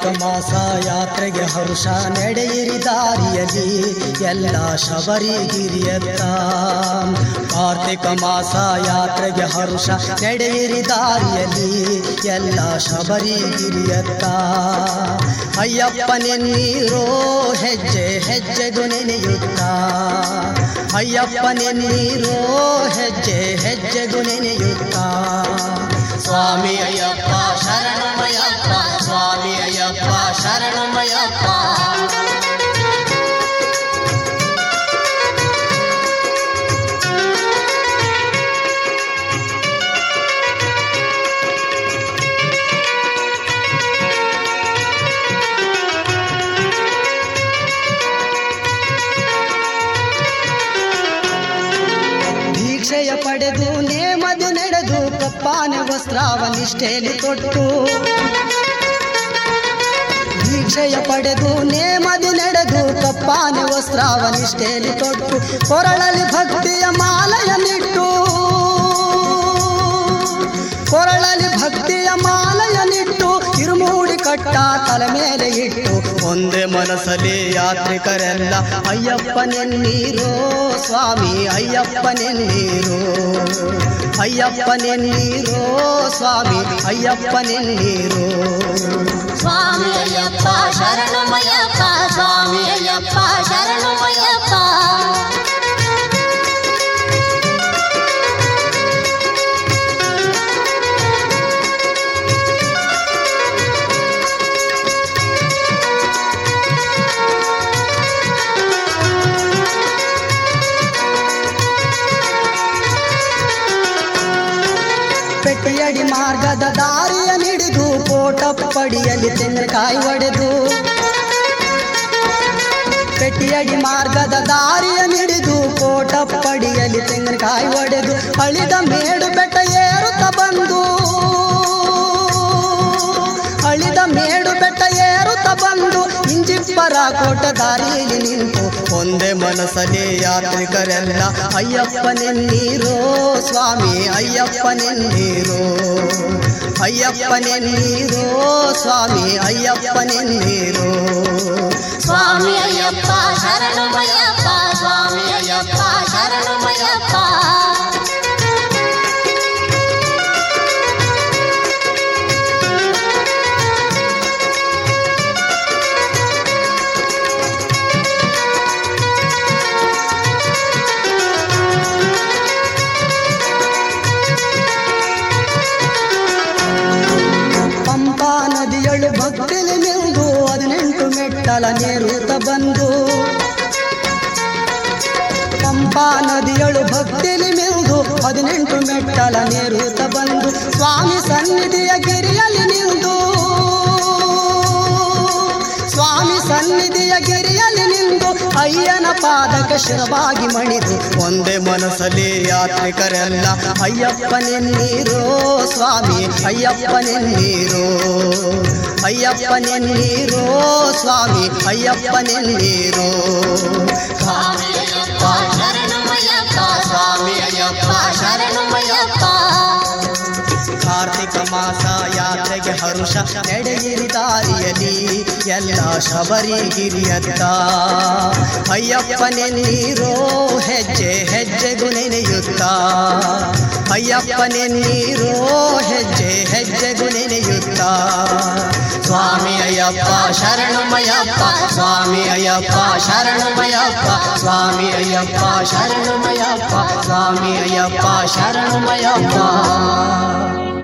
ಮಾಸ ಯಾತ್ರೆಗೆ ಹರುಷ ನಡೆಯಿರಿ ದಾರಿಯಲ್ಲಿ ಎಲ್ಲ ಶಬರಿಗಿರಿಯತ್ತ ಕಾರ್ತಿಕ ಮಾಸ ಯಾತ್ರೆಗೆ ಹರುಷ ನಡೆಯಿರಿ ದಾರಿಯಲ್ಲಿ ಎಲ್ಲ ಶಬರಿಗಿರಿಯತ್ತ ಅಯ್ಯಪ್ಪನೆನ್ನೀರೋ ಹೆಜ್ಜೆ ಹೆಜ್ಜೆಗೂ ನೆನೆಯುತ್ತ ಅಯ್ಯಪ್ಪನೆನ್ನೀರೋ ಹೆಜ್ಜೆ ಹೆಜ್ಜೆಗೂ ನೆನೆಯುತ್ತ ಸ್ವಾಮಿ ಅಯ್ಯಪ್ಪ ಶರಣಮಯ್ಯಪ್ಪ ಸ್ವಾಮಿ ಅಯ್ಯಪ್ಪ ಶರಣಮಯ್ಯಪ್ಪ ದೀಕ್ಷೆಯ ಪಡೆದು ನೇಮದಿ ನಡೆದು ಕಪ್ಪಾನೆ ವಸ್ತ್ರಾವ ನಿಷ್ಠೆಯಲ್ಲಿ ತೊಟ್ಟು ದೀಕ್ಷೆಯ ಪಡೆದು ನೇಮದಿ ನಡೆದು ಕಪ್ಪಾನೆ ವಸ್ತ್ರಾವ ನಿಷ್ಠೆಯಲ್ಲಿ ತೊಟ್ಟು ಕೊರಳಲ್ಲಿ ಭಕ್ತಿಯ ಮಾಲೆಯ ನಿಟ್ಟು ಕೊರಳಲ್ಲಿ ಭಕ್ತಿಯ ಮಾಲೆಯ ನಿಟ್ಟು ಇರುಮೂಡಿ ಕಟ್ಟ ತಲೆ ಮೇಲೆ ಇಟ್ಟು ಒಂದೇ ಮನಸ್ಸಲ್ಲಿ ಯಾತ್ರಿಕರೆಲ್ಲ ಅಯ್ಯಪ್ಪನೆನ್ನೀರೋ ಸ್ವಾಮಿ ಅಯ್ಯಪ್ಪನೆನ್ನೀರೋ ಅಯ್ಯಪ್ಪನೆನ್ನೀರೋ ಸ್ವಾಮಿ ಅಯ್ಯಪ್ಪನೆನ್ನೀರೋ ಸ್ವಾಮಿ ಅಯ್ಯಪ್ಪ ಶರಣಮಯ್ಯಪ್ಪ ಸ್ವಾಮಿ ಅಯ್ಯಪ್ಪ ಶರಣಮಯ್ಯಪ್ಪ ಪೆಟ್ಟಿಯಡಿ ಮಾರ್ಗದ ದಾರಿಯ ನಿಡಿದು ಕೋಟ ಪಡಿಯಲಿ ತೆಂಗಿನಕಾಯಿ ಒಡೆದು ಪೆಟ್ಟಿಯಡಿ ಮಾರ್ಗದ ದಾರಿಯ ನಿಡಿದು ಕೋಟ ಪಡಿಯಲಿ ತೆಂಗಿನಕಾಯಿ ಒಡೆದು ಅಳಿದ ಮೇಡು ಬೆಟ್ಟ ಏರುತ್ತ ಬಂದು ಅಳಿದ ಮೇಡು ಬೆಟ್ಟ ಏರುತ್ತ ಬಂದು ಇಂಜಿಪ್ಪರ ಕೋಟ ದಾರಿಯಲ್ಲಿ ನಿಂತು ಒಂದೇ ಮನಸ್ಸಲ್ಲಿ ಯಾತ್ರಿಕರೆಲ್ಲ ಅಯ್ಯಪ್ಪನೆನ್ನೀರೋ ಸ್ವಾಮಿ ಅಯ್ಯಪ್ಪನೆನ್ನೀರೋ ಅಯ್ಯಪ್ಪನೆನ್ನೀರೋ ಸ್ವಾಮಿ ಅಯ್ಯಪ್ಪನೆನ್ನೀರೋ ಸ್ವಾಮಿ ಅಯ್ಯಪ್ಪ ಶರಣಮಯ್ಯಪ್ಪ ಸ್ವಾಮಿ ಅಯ್ಯಪ್ಪ ಶರಣಮಯ್ಯಪ್ಪ ಪಂಪಾ ನದಿಯಳು ಭಕ್ತಿಲಿ ನಿಲ್ದು ಹದಿನೆಂಟು ಮೆಟ್ಟಲ ನೇರುತ್ತ ಬಂದು ಪಂಪಾ ನದಿಯಳು ಭಕ್ತಿಲಿ ಮಿಲ್ದು ಹದಿನೆಂಟು ಮೆಟ್ಟಲ ನೇರುತ್ತ ಬಂದು ಸ್ವಾಮಿ ಸನ್ನಿಧಿಯ ಗಿರಿಯಲ್ಲಿ ನಿಲ್ದು ಸ್ವಾಮಿ ಸನ್ನಿಧಿಯ ಗಿರಿಯಲ್ಲಿ ನಿಂದು ಅಯ್ಯನ ಪಾದಕ ಶಿರವಾಗಿ ಮಣಿದು ಒಂದೇ ಮನಸ್ಸಲ್ಲಿ ಯಾತ್ರಿಕರೆಲ್ಲ ಅಯ್ಯಪ್ಪನೆನ್ನೀರೋ ಸ್ವಾಮಿ ಅಯ್ಯಪ್ಪನೆನ್ನೀರೋ ಅಯ್ಯಪ್ಪನೆನ್ನೀರೋ ಸ್ವಾಮಿ ಅಯ್ಯಪ್ಪನೆನ್ನೀರೋ ಸ್ವಾಮಿ ಅಯ್ಯಪ್ಪ ಶರಣಮಯ್ಯಪ್ಪ ಸ್ವಾಮಿ ಅಯ್ಯಪ್ಪ ಶರಣಮಯ್ಯಪ್ಪ ಕಾರ್ತಿಕ ಮಾಸ ಯಾತ್ರೆಗೆ ಹರುಷ ನಡೆಯಿರಿ ದಾರಿಯಲ್ಲಿ ಎಲ್ಲ ಶಬರಿಗಿರಿಯತ್ತ ಅಯ್ಯಪ್ಪನೆನ್ನೀರೋ ಹೆಜ್ಜೆ ಹೆಜ್ಜೆಗೂ ನೆನೆಯುತ್ತ ಅಯ್ಯಪ್ಪನೆನ್ನೀರೋ ಹೆಜ್ಜೆ ಹೆಜ್ಜೆಗೂ ನೆನೆಯುತ್ತ ಸ್ವಾಮಿ ಅಯ್ಯಪ್ಪ ಶರಣಮಯ್ಯಪ್ಪ ಸ್ವಾಮಿ ಅಯ್ಯಪ್ಪ ಶರಣಮಯ್ಯಪ್ಪ ಸ್ವಾಮಿ ಅಯ್ಯಪ್ಪ ಶರಣಮಯ್ಯಪ್ಪ ಸ್ವಾಮಿ ಅಯ್ಯಪ್ಪ ಶರಣಮಯ್ಯಪ್ಪ